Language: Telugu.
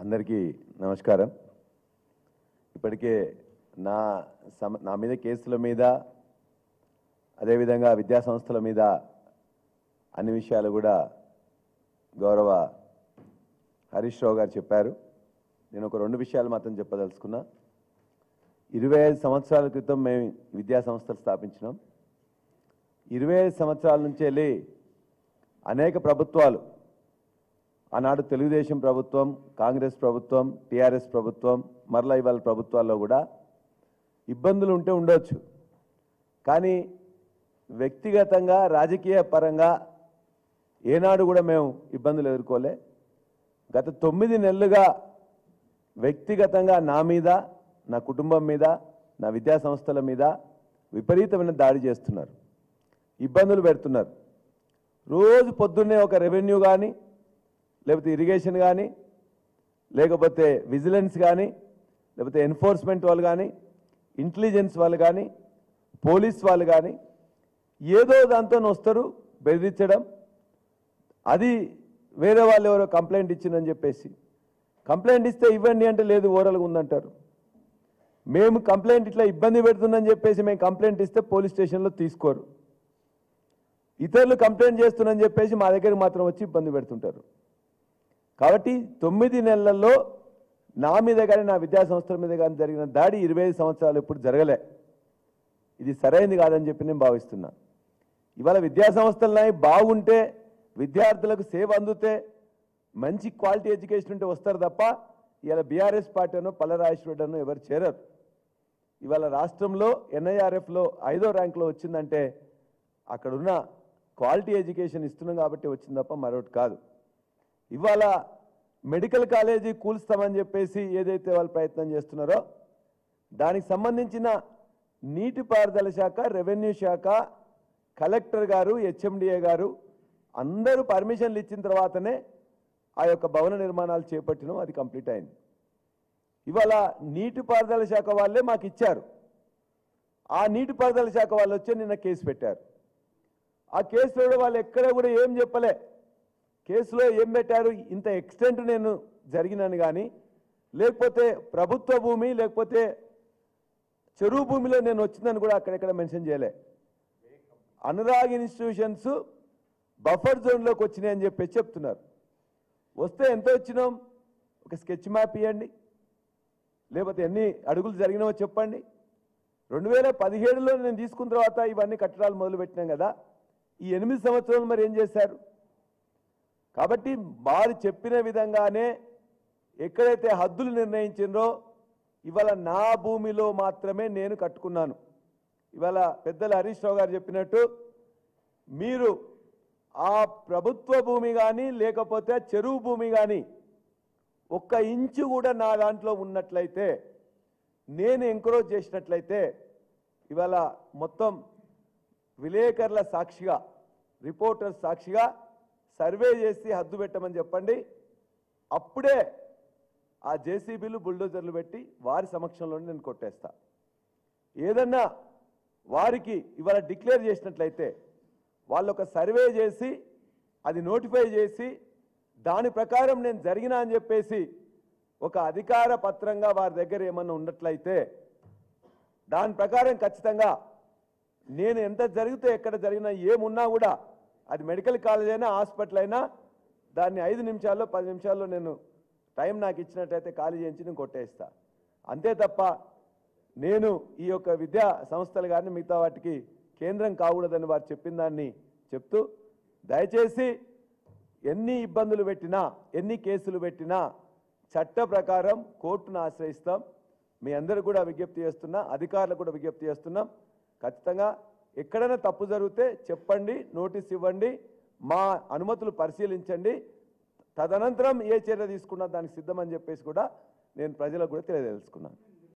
అందరికీ నమస్కారం ఇప్పటికే నా సమ నా మీద కేసుల మీద అదేవిధంగా విద్యా సంస్థల మీద అన్ని విషయాలు కూడా గౌరవ హరీష్ రావు గారు చెప్పారు నేను ఒక రెండు విషయాలు మాత్రం చెప్పదలుచుకున్నా ఇరవై ఐదు సంవత్సరాల క్రితం మేము విద్యా సంస్థలు స్థాపించినాం ఇరవై ఐదు సంవత్సరాల నుంచి వెళ్ళి అనేక ప్రభుత్వాలు ఆనాడు తెలుగుదేశం ప్రభుత్వం కాంగ్రెస్ ప్రభుత్వం టీఆర్ఎస్ ప్రభుత్వం మరలా ఇవాళ ప్రభుత్వాల్లో కూడా ఇబ్బందులు ఉంటే ఉండొచ్చు కానీ వ్యక్తిగతంగా రాజకీయ పరంగా ఏనాడు కూడా మేము ఇబ్బందులు ఎదుర్కోలే గత తొమ్మిది నెలలుగా వ్యక్తిగతంగా నా మీద నా కుటుంబం మీద నా విద్యా సంస్థల మీద విపరీతమైన దాడి చేస్తున్నారు ఇబ్బందులు పెడుతున్నారు రోజు పొద్దున్నే ఒక రెవెన్యూ కానీ లేకపోతే ఇరిగేషన్ కానీ లేకపోతే విజిలెన్స్ కానీ లేకపోతే ఎన్ఫోర్స్మెంట్ వాళ్ళు కానీ ఇంటెలిజెన్స్ వాళ్ళు కానీ పోలీస్ వాళ్ళు కానీ ఏదో దాంతో వస్తారు బెదిరించడం అది వేరే వాళ్ళు ఎవరో కంప్లైంట్ ఇచ్చిందని చెప్పేసి కంప్లైంట్ ఇస్తే ఇవ్వండి అంటే లేదు ఓరల్గా ఉందంటారు మేము కంప్లైంట్ ఇట్లా ఇబ్బంది పెడుతుందని చెప్పేసి మేము కంప్లైంట్ ఇస్తే పోలీస్ స్టేషన్లో తీసుకోరు ఇతరులు కంప్లైంట్ చేస్తున్నారని చెప్పేసి మా దగ్గరికి మాత్రం వచ్చి ఇబ్బంది పెడుతుంటారు కాబట్టి తొమ్మిది నెలల్లో నా మీద కానీ నా విద్యా సంస్థల మీద కానీ జరిగిన దాడి ఇరవై ఐదు సంవత్సరాలు ఎప్పుడు జరగలే ఇది సరైనది కాదని చెప్పి నేను భావిస్తున్నా ఇవాళ విద్యా సంస్థలున్నాయి బాగుంటే విద్యార్థులకు సేవ అందుతే మంచి క్వాలిటీ ఎడ్యుకేషన్ ఉంటే వస్తారు తప్ప ఇవాళ బీఆర్ఎస్ పార్టీ అనో పల్లరాజేశ్వరుడు ఎవరు చేరరు ఇవాళ రాష్ట్రంలో ఎన్ఐఆర్ఎఫ్లో ఐదో ర్యాంకులో వచ్చిందంటే అక్కడున్న క్వాలిటీ ఎడ్యుకేషన్ ఇస్తున్నాం కాబట్టి వచ్చింది తప్ప మరొకటి కాదు ఇవాళ మెడికల్ కాలేజీ కూల్స్తామని చెప్పేసి ఏదైతే వాళ్ళు ప్రయత్నం చేస్తున్నారో దానికి సంబంధించిన నీటిపారుదల శాఖ రెవెన్యూ శాఖ కలెక్టర్ గారు హెచ్ఎండిఏ గారు అందరూ పర్మిషన్లు ఇచ్చిన తర్వాతనే ఆ యొక్క భవన నిర్మాణాలు చేపట్టినాం అది కంప్లీట్ అయింది ఇవాళ నీటిపారుదల శాఖ వాళ్ళే మాకు ఇచ్చారు ఆ నీటిపారుదల శాఖ వాళ్ళు వచ్చి నిన్న కేసు పెట్టారు ఆ కేసులో కూడా వాళ్ళు ఎక్కడ కూడా ఏం చెప్పలే కేసులో ఏం పెట్టారు ఇంత ఎక్స్టెంట్ నేను జరిగినాను కానీ లేకపోతే ప్రభుత్వ భూమి లేకపోతే చెరువు భూమిలో నేను వచ్చిందని కూడా అక్కడెక్కడ మెన్షన్ చేయలే అనురాగ్ ఇన్స్టిట్యూషన్స్ బఫర్ జోన్లోకి వచ్చినాయి అని చెప్పి చెప్తున్నారు వస్తే ఎంత వచ్చినాం ఒక స్కెచ్ మ్యాప్ ఇవ్వండి లేకపోతే ఎన్ని అడుగులు జరిగినావో చెప్పండి రెండు వేల పదిహేడులో నేను తీసుకున్న తర్వాత ఇవన్నీ కట్టడాలు మొదలు పెట్టినాం కదా ఈ ఎనిమిది సంవత్సరాలు మరి ఏం చేశారు కాబట్టి వారు చెప్పిన విధంగానే ఎక్కడైతే హద్దులు నిర్ణయించిండ్రో ఇవాళ నా భూమిలో మాత్రమే నేను కట్టుకున్నాను ఇవాళ పెద్దలు హరీష్ రావు గారు చెప్పినట్టు మీరు ఆ ప్రభుత్వ భూమి కానీ లేకపోతే చెరువు భూమి కానీ ఒక్క ఇంచు కూడా నా దాంట్లో ఉన్నట్లయితే నేను ఎంకరేజ్ చేసినట్లయితే ఇవాళ మొత్తం విలేకరుల సాక్షిగా రిపోర్టర్స్ సాక్షిగా సర్వే చేసి హద్దు పెట్టమని చెప్పండి అప్పుడే ఆ జేసీబీలు బుల్డోజర్లు పెట్టి వారి సమక్షంలోనే నేను కొట్టేస్తా ఏదన్నా వారికి ఇవాళ డిక్లేర్ చేసినట్లయితే వాళ్ళు ఒక సర్వే చేసి అది నోటిఫై చేసి దాని ప్రకారం నేను జరిగినా అని చెప్పేసి ఒక అధికార పత్రంగా వారి దగ్గర ఏమన్నా ఉన్నట్లయితే దాని ప్రకారం ఖచ్చితంగా నేను ఎంత జరిగితే ఎక్కడ జరిగినా ఏమున్నా కూడా అది మెడికల్ కాలేజ్ అయినా హాస్పిటల్ అయినా దాన్ని ఐదు నిమిషాల్లో పది నిమిషాల్లో నేను టైం నాకు ఇచ్చినట్టయితే ఖాళీ చేయించి నేను కొట్టేస్తా అంతే తప్ప నేను ఈ యొక్క విద్యా సంస్థలు కానీ మిగతా వాటికి కేంద్రం కాకూడదని వారు చెప్పిన దాన్ని చెప్తూ దయచేసి ఎన్ని ఇబ్బందులు పెట్టినా ఎన్ని కేసులు పెట్టినా చట్ట ప్రకారం కోర్టును ఆశ్రయిస్తాం మీ అందరూ కూడా విజ్ఞప్తి చేస్తున్నా అధికారులకు కూడా విజ్ఞప్తి చేస్తున్నాం ఖచ్చితంగా ఎక్కడైనా తప్పు జరిగితే చెప్పండి నోటీస్ ఇవ్వండి మా అనుమతులు పరిశీలించండి తదనంతరం ఏ చర్య తీసుకున్నా దానికి సిద్ధమని చెప్పేసి కూడా నేను ప్రజలకు కూడా తెలియదలుచుకున్నాను